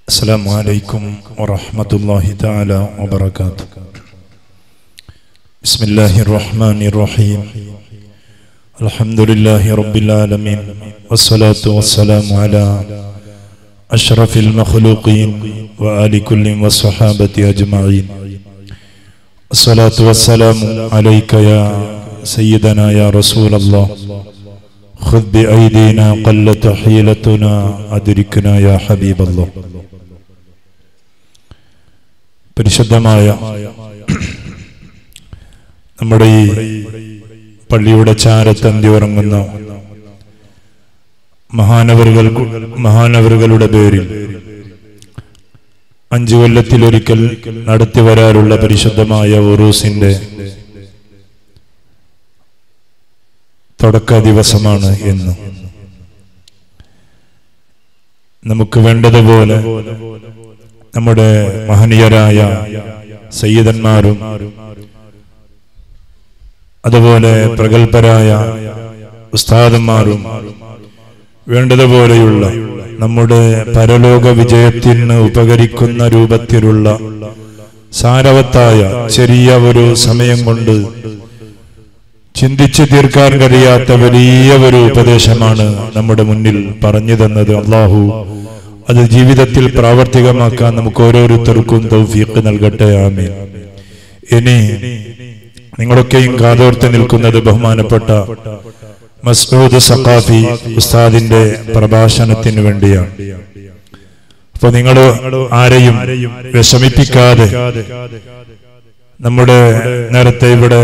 السلام عليكم ورحمة الله تعالى وبركاته بسم الله الرحمن الرحيم الحمد لله رب العالمين والصلاة والسلام على أشرف المخلوقين وآل كل والصحابة أجمعين الصلاة والسلام عليك يا سيدنا يا رسول الله خذ بأيدينا قلت حيلتنا أدركنا يا حبيب الله പരിശുദ്ധമായ നമ്മുടെ ഈ പള്ളിയുടെ ചാരത്തന്തി ഉറങ്ങുന്ന മഹാനവറുകൾ മഹാനവറുകളുടെ പേരിൽ അഞ്ചു കൊല്ലത്തിലൊരിക്കൽ നടത്തി വരാറുള്ള പരിശുദ്ധമായ ഉറൂസിന്റെ തുടക്ക ദിവസമാണ് എന്ന് നമുക്ക് വേണ്ടതുപോലെ നമ്മുടെ മഹനീയരായ സയ്യിദന്മാരും അതുപോലെ പ്രഗത്ഭരായ ഉസ്താദന്മാരും വേണ്ടതുപോലെയുള്ള നമ്മുടെ പരലോക വിജയത്തിന് ഉപകരിക്കുന്ന രൂപത്തിലുള്ള സാരവത്തായ ചെറിയ ഒരു സമയം കൊണ്ട് ചിന്തിച്ചു തീർക്കാൻ കഴിയാത്ത വലിയ ഒരു ഉപദേശമാണ് നമ്മുടെ മുന്നിൽ പറഞ്ഞു തന്നത് അള്ളാഹു അത് ജീവിതത്തിൽ പ്രാവർത്തികമാക്കാൻ നമുക്ക് ഓരോരുത്തർക്കും തൗഫീഖ് നൽകട്ടെ ആമീൻ ഇനി നിങ്ങളൊക്കെയും കാതോർത്ത് നിൽക്കുന്നത് ബഹുമാനപ്പെട്ട മസ്ഊദ് സഖാഫി ഉസ്താദിന്റെ പ്രഭാഷണത്തിന് വേണ്ടിയാണ് അപ്പൊ നിങ്ങൾ ആരെയും വിഷമിപ്പിക്കാതെ നമ്മുടെ നേരത്തെ ഇവിടെ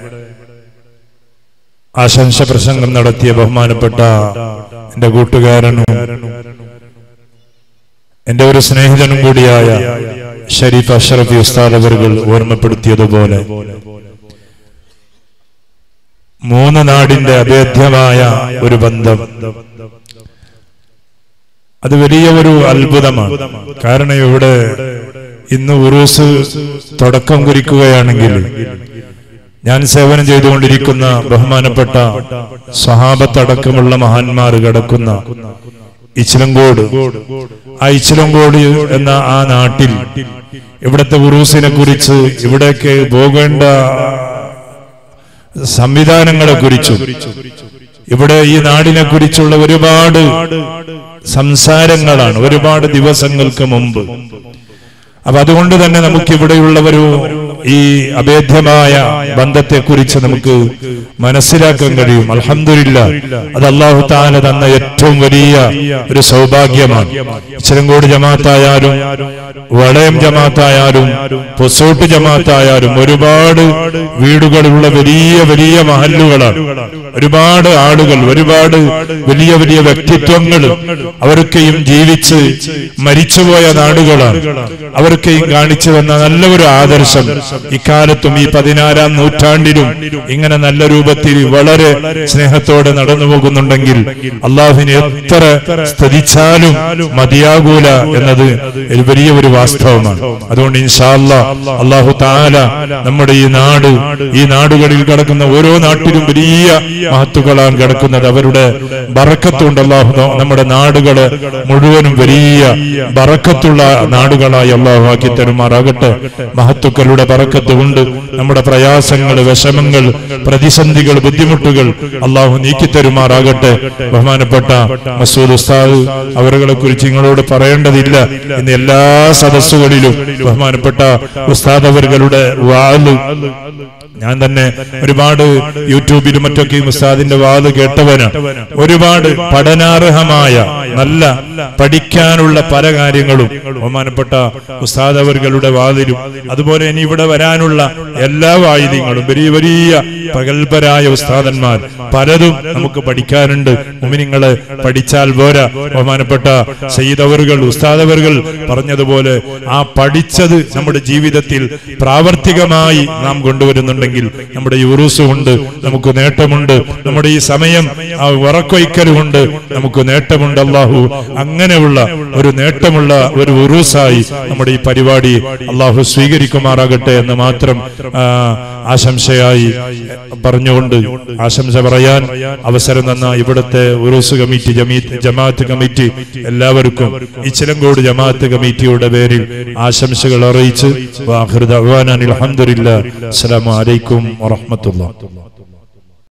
ആശംസ പ്രസംഗം നടത്തിയ ബഹുമാനപ്പെട്ട എന്റെ കൂട്ടുകാരനും എന്റെ ഒരു സ്നേഹിതനും കൂടിയായ ഷരീഫ് അഷറഫി ഉസ്താദ് അവറുകൾ ഓർമ്മപ്പെടുത്തിയതുപോലെ മൂന്ന് നാടിന്റെ അഭേദ്യമായ ഒരു ബന്ധം അത് വലിയ ഒരു അത്ഭുതമാണ് കാരണം ഇവിടെ ഇന്ന് ഉറൂസ് തുടക്കം കുറിക്കുകയാണെങ്കിൽ ഞാൻ സേവനം ചെയ്തുകൊണ്ടിരിക്കുന്ന ബഹുമാനപ്പെട്ട സഹാബത്തടക്കമുള്ള മഹാന്മാർ കിടക്കുന്ന ഇച്ചിലങ്കോട് ആ ഇച്ചിലങ്കോട് എന്ന ആ നാട്ടിൽ ഇവിടുത്തെ ഉറൂസിനെ കുറിച്ച് ഇവിടേക്ക് പോകേണ്ട സംവിധാനങ്ങളെ കുറിച്ചും ഇവിടെ ഈ നാടിനെ കുറിച്ചുള്ള ഒരുപാട് സംസാരങ്ങളാണ് ഒരുപാട് ദിവസങ്ങൾക്ക് മുമ്പ് അപ്പൊ അതുകൊണ്ട് തന്നെ നമുക്ക് ഇവിടെയുള്ളവരു ഈ അഭേദ്യമായ ബന്ധത്തെക്കുറിച്ച് നമുക്ക് മനസ്സിലാക്കാൻ കഴിയും അലഹമില്ല അത് അള്ളാഹു താല തന്ന ഏറ്റവും വലിയ ഒരു സൗഭാഗ്യമാണ് ചിലങ്കോട് ജമാത്തായാലും വളയം ജമാത്തായാലും പൊസോട്ട് ജമാത്തായാലും ഒരുപാട് വീടുകളുള്ള വലിയ വലിയ മഹല്ലുകളാണ് ഒരുപാട് ആളുകൾ ഒരുപാട് വലിയ വലിയ വ്യക്തിത്വങ്ങൾ അവർക്കെയും ജീവിച്ച് മരിച്ചുപോയ നാടുകളാണ് അവർക്കെയും കാണിച്ചു തന്ന നല്ല ഒരു ആദർശം ഇക്കാലത്തും ഈ പതിനാറാം നൂറ്റാണ്ടിലും ഇങ്ങനെ നല്ല രൂപത്തിൽ വളരെ സ്നേഹത്തോടെ നടന്നു പോകുന്നുണ്ടെങ്കിൽ അള്ളാഹുവിനെ എത്ര സ്തുതിച്ചാലും മതിയാകൂല എന്നത് ഒരു വലിയ ഒരു വാസ്തവമാണ് അതുകൊണ്ട് ഇൻഷാല്ല അള്ളാഹു താല നമ്മുടെ ഈ നാട് ഈ നാടുകളിൽ കിടക്കുന്ന ഓരോ നാട്ടിലും വലിയ മഹത്തുക്കളാണ് കിടക്കുന്നത് അവരുടെ ബറക്കത്തുണ്ട് അള്ളാഹു നമ്മുടെ നാടുകള് മുഴുവനും വലിയ ബറക്കത്തുള്ള നാടുകളായി അള്ളാഹു ആക്കി തരുമാറാകട്ടെ മഹത്തുക്കളുടെ ബറക്കത്ത് കൊണ്ട് നമ്മുടെ പ്രയാസങ്ങൾ വിഷമങ്ങൾ പ്രതിസന്ധികൾ ബുദ്ധിമുട്ടുകൾ അള്ളാഹു നീക്കി തരുമാറാകട്ടെ ബഹുമാനപ്പെട്ട മസൂദ് ഉസ്താദ് അവരുകളെ കുറിച്ച് നിങ്ങളോട് പറയേണ്ടതില്ല ഇന്ന് എല്ലാ സദസ്സുകളിലും ബഹുമാനപ്പെട്ട ഉസ്താദ് അവരുടെ വാല് ഞാൻ തന്നെ ഒരുപാട് യൂട്യൂബിലും മറ്റൊക്കെ ഉസ്താദിന്റെ വാല് കേട്ടവനാണ് ഒരുപാട് പഠനാർഹമായ നല്ല പഠിക്കാനുള്ള പല കാര്യങ്ങളും ബഹുമാനപ്പെട്ട ഉസ്താദ് അവരുടെ വാതിലും അതുപോലെ ഇനി ഇവിടെ വരാനുള്ള എല്ലാ വായുദ്യങ്ങളും വലിയ വലിയ പ്രഗത്ഭരായ ഉസ്താദന്മാർ പലതും നമുക്ക് പഠിക്കാനുണ്ട് മുമിനിങ്ങള് പഠിച്ചാൽ പോരാ ബഹുമാനപ്പെട്ട സയ്യിദവറുകൾ ഉസ്താദവറുകൾ പറഞ്ഞതുപോലെ ആ പഠിച്ചത് നമ്മുടെ ജീവിതത്തിൽ പ്രാവർത്തികമായി നാം കൊണ്ടുവരുന്നുണ്ടെങ്കിൽ നമ്മുടെ ഈ ഉറൂസ് കൊണ്ട് നമുക്ക് നേട്ടമുണ്ട് നമ്മുടെ ഈ സമയം ആ ഉറക്കൊയ്ക്കൽ കൊണ്ട് നമുക്ക് നേട്ടമുണ്ട് അള്ളാഹു അങ്ങനെയുള്ള ഒരു നേട്ടമുള്ള ഒരു ഉറൂസായി നമ്മുടെ ഈ പരിപാടി അള്ളാഹു സ്വീകരിക്കുമാറാകട്ടെ എന്ന് മാത്രം ആ, ആശംസയായി പറഞ്ഞുകൊണ്ട് ആശംസ പറയാൻ അവസരം തന്ന ഇവിടുത്തെ ഉറൂസ് കമ്മിറ്റി ജമീത്ത് ജമാഅത്ത് കമ്മിറ്റി എല്ലാവർക്കും ഈ ചിലങ്കോട് ജമാഅത്ത് കമ്മിറ്റിയുടെ പേരിൽ ആശംസകൾ അറിയിച്ച് വാഹിർ ദഅ്വാനാ അൽഹംദുലില്ലാ അസ്സലാമു അലൈക്കും വറഹ്മത്തുള്ളാഹി